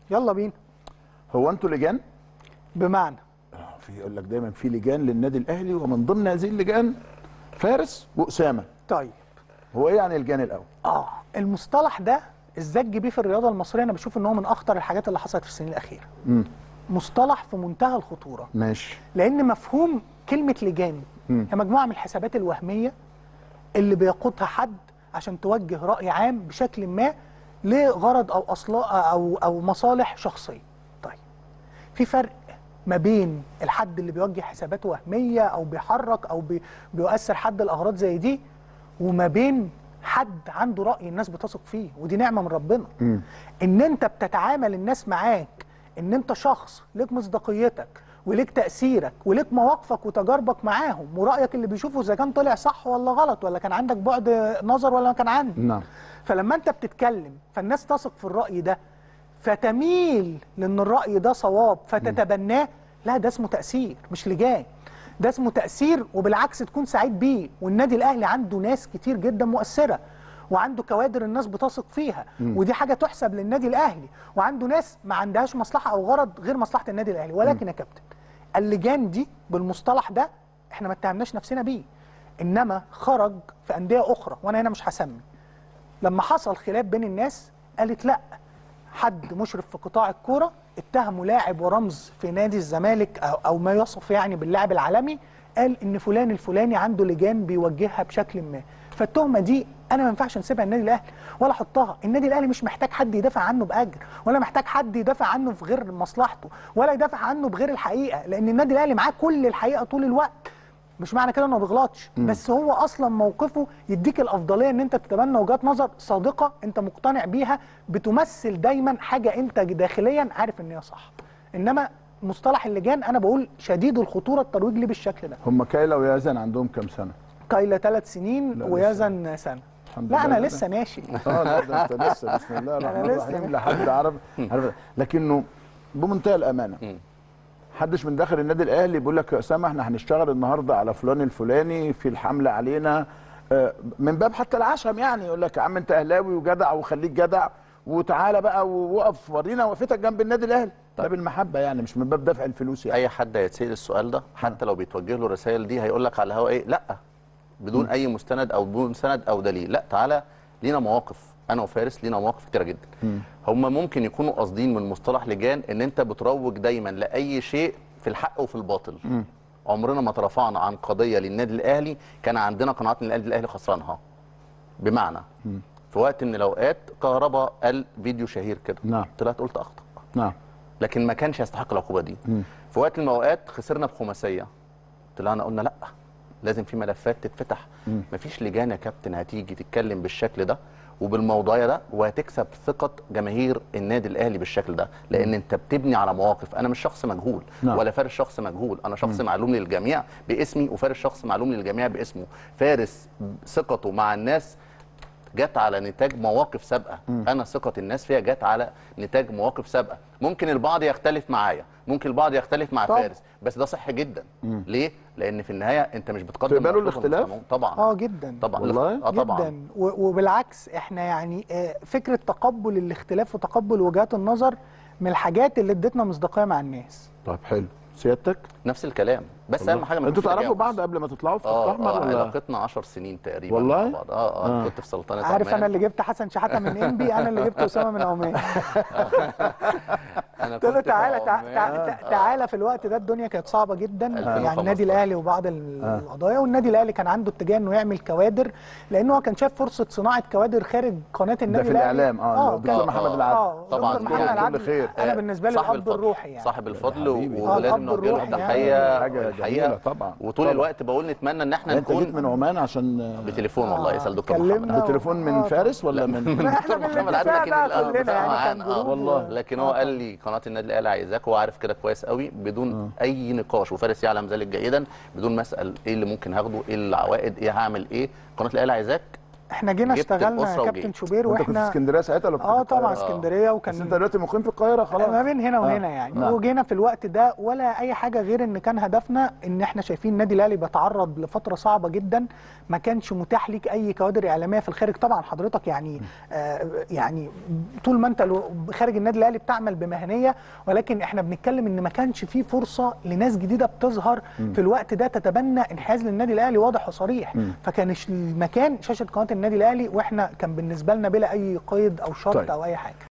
يلا بينا هو انتوا لجان بمعنى آه، في يقول لك دايما في لجان للنادي الاهلي ومن ضمن هذه اللجان فارس واسامه طيب هو ايه يعني اللجان الاول اه المصطلح ده الزج بيه في الرياضه المصريه انا بشوف ان هو من اخطر الحاجات اللي حصلت في السنين الاخيره امم مصطلح في منتهى الخطوره ماشي لان مفهوم كلمه لجان مم. هي مجموعه من الحسابات الوهميه اللي بيقودها حد عشان توجه راي عام بشكل ما لغرض او اصلا او او مصالح شخصيه طيب في فرق ما بين الحد اللي بيوجه حسابات وهميه او بيحرك او بي بيؤثر حد الاغراض زي دي وما بين حد عنده راي الناس بتثق فيه ودي نعمه من ربنا مم. ان انت بتتعامل الناس معاك ان انت شخص ليك مصداقيتك وليك تاثيرك وليك مواقفك وتجاربك معاهم ورايك اللي بيشوفه اذا كان طلع صح ولا غلط ولا كان عندك بعد نظر ولا ما كان عندك نعم فلما انت بتتكلم فالناس تثق في الراي ده فتميل لان الراي ده صواب فتتبناه لا ده اسمه تاثير مش لجان ده اسمه تاثير وبالعكس تكون سعيد بيه والنادي الاهلي عنده ناس كتير جدا مؤثره وعنده كوادر الناس بتثق فيها ودي حاجه تحسب للنادي الاهلي وعنده ناس ما عندهاش مصلحه او غرض غير مصلحه النادي الاهلي ولكن يا كابتن اللجان دي بالمصطلح ده احنا ما اتهمناش نفسنا بيه انما خرج في انديه اخرى وانا هنا مش هسمي لما حصل خلاف بين الناس قالت لا حد مشرف في قطاع الكوره اتهموا لاعب ورمز في نادي الزمالك او, أو ما يصف يعني باللاعب العالمي قال ان فلان الفلاني عنده لجان بيوجهها بشكل ما فالتهمه دي انا ما ينفعش نسيبها النادي الاهلي ولا احطها النادي الاهلي مش محتاج حد يدافع عنه باجر ولا محتاج حد يدافع عنه في غير مصلحته ولا يدافع عنه بغير الحقيقه لان النادي الاهلي معاه كل الحقيقه طول الوقت مش معنى كده انه ما بيغلطش بس هو اصلا موقفه يديك الافضليه ان انت تتبنى وجهات نظر صادقه انت مقتنع بيها بتمثل دايما حاجه انت داخليا عارف ان هي صح انما مصطلح اللجان انا بقول شديد الخطوره الترويج ليه بالشكل ده هم كايلا ويازن عندهم كام سنه كايلا ثلاث سنين لا، ويزن سنه الحمد لا لله. انا لا، لسه ماشي اه لا ده انت لسه بسم الله الرحمن لسه الرحيم ماشي. لحد عرب عرب لكنه بمنتهى الامانه حدش من داخل النادي الاهلي بيقول لك يا اسامه احنا هنشتغل النهارده على فلان الفلاني في الحمله علينا آه، من باب حتى العشم يعني يقول لك يا عم انت اهلاوي وجدع وخليك جدع وتعالى بقى ووقف ورينا وقفتك جنب النادي الاهلي ده بالمحبه يعني مش من باب دفع الفلوس يعني اي حد هيتسال السؤال ده حتى لو بيتوجه له الرسائل دي هيقول لك على الهواء ايه لا بدون اي مستند او بدون سند او دليل لا تعالى لينا مواقف انا وفارس لينا مواقف كتيره جدا هم ممكن يكونوا قاصدين من مصطلح لجان ان انت بتروج دايما لاي شيء في الحق وفي الباطل عمرنا ما ترفعنا عن قضيه للنادي الاهلي كان عندنا قناعات ان النادي الاهلي خسرانها بمعنى في وقت من الاوقات كهربا قال فيديو شهير كده نعم. طلعت قلت اخطا نعم لكن ما كانش يستحق العقوبه دي في وقت من الاوقات خسرنا بخماسيه طلعنا قلنا لا لازم في ملفات تتفتح مفيش لجان يا كابتن هتيجي تتكلم بالشكل ده وبالموضوع ده وهتكسب ثقه جماهير النادي الاهلي بالشكل ده لان انت بتبني على مواقف انا مش شخص مجهول نعم. ولا فارس شخص مجهول انا شخص معلوم للجميع باسمي وفارس شخص معلوم للجميع باسمه فارس ثقته مع الناس جت على نتاج مواقف سابقه انا ثقه الناس فيها جت على نتاج مواقف سابقه ممكن البعض يختلف معايا ممكن البعض يختلف مع طبعا. فارس بس ده صح جدا ليه لان في النهايه انت مش بتقدم تقبلوا مطلوب الاختلاف؟ القانون. طبعا اه جدا طبعا والله؟ اه طبعا جدا و- وبالعكس احنا يعني آه، فكره تقبل الاختلاف وتقبل وجهات النظر من الحاجات اللي ادتنا مصداقيه مع الناس طيب حلو سيادتك نفس الكلام بس اهم حاجه ما انتوا يكونش تعرفوا تجاوز. بعض قبل ما تطلعوا في اه القمر اه ولا علاقتنا 10 سنين تقريبا والله؟ مع بعض اه اه, آه. كنت في سلطنه عارف عمان انا اللي جبت حسن شحاته من انبي انا اللي جبت اسامه من عمان انا قلت له كنت في تعالى تع- عمان. تع- تع- تعالى في الوقت ده الدنيا كانت صعبه جدا يعني 2015. النادي الاهلي وبعض ال- القضايا والنادي الاهلي كان عنده اتجاه انه يعمل كوادر لانه هو كان شايف فرصه صناعه كوادر خارج قناه النادي في الاهلي الإعلام، آه، الدكتور كان- محمد آه، العدل. آه، طبعاً، دكتور محمد يعني كل العدل خير. انا آه، بالنسبه لي صاحب الاب الفضل. الروحي يعني صاحب الفضل حبيبي. آه، ولازم الأب نوجه له الروحي التحيه يعني. حاجة الحقيقه جميلة طبعاً. وطول طبعاً. الوقت بقول نتمنى ان احنا انت جيت من نكون عمان عشان بتليفون والله يسال دكتور كلمنا محمد بتليفون من آه، فارس ولا من لا، احنا دكتور محمد عادل بالاتفاق لكن بقى الأول كلنا يعني معانا، كان آه، جروب والله. لكن هو قال لي قناه النادي الاهلي عايزاك وهو عارف كده كويس قوي بدون اي نقاش وفارس يعلم ذلك جيدا بدون ما اسال ايه اللي ممكن هاخده ايه العوائد ايه هعمل ايه قناه الاهلي عايزاك احنا جينا جبت اشتغلنا الأسرة يا كابتن وجيت. شوبير وانت كنت في واحنا اسكندريه ساعتها ولا كنت اه في القاهرة؟ طبعا اسكندريه وكان بس انت دلوقتي مقيم في القاهره خلاص ما بين هنا آه. وهنا يعني نعم. وجينا في الوقت ده ولا اي حاجه غير ان كان هدفنا ان احنا شايفين النادي الاهلي بيتعرض لفتره صعبه جدا ما كانش متاح ليك اي كوادر اعلاميه في الخارج طبعا حضرتك يعني آه يعني طول ما انت لو- خارج النادي الاهلي بتعمل بمهنيه ولكن احنا بنتكلم ان ما كانش في فرصه لناس جديده بتظهر في الوقت ده تتبنى انحياز للنادي الاهلي واضح وصريح فكان المكان شاشه قناه النادي الاهلي واحنا كان بالنسبه لنا بلا اي قيد او شرط طيب. او اي حاجه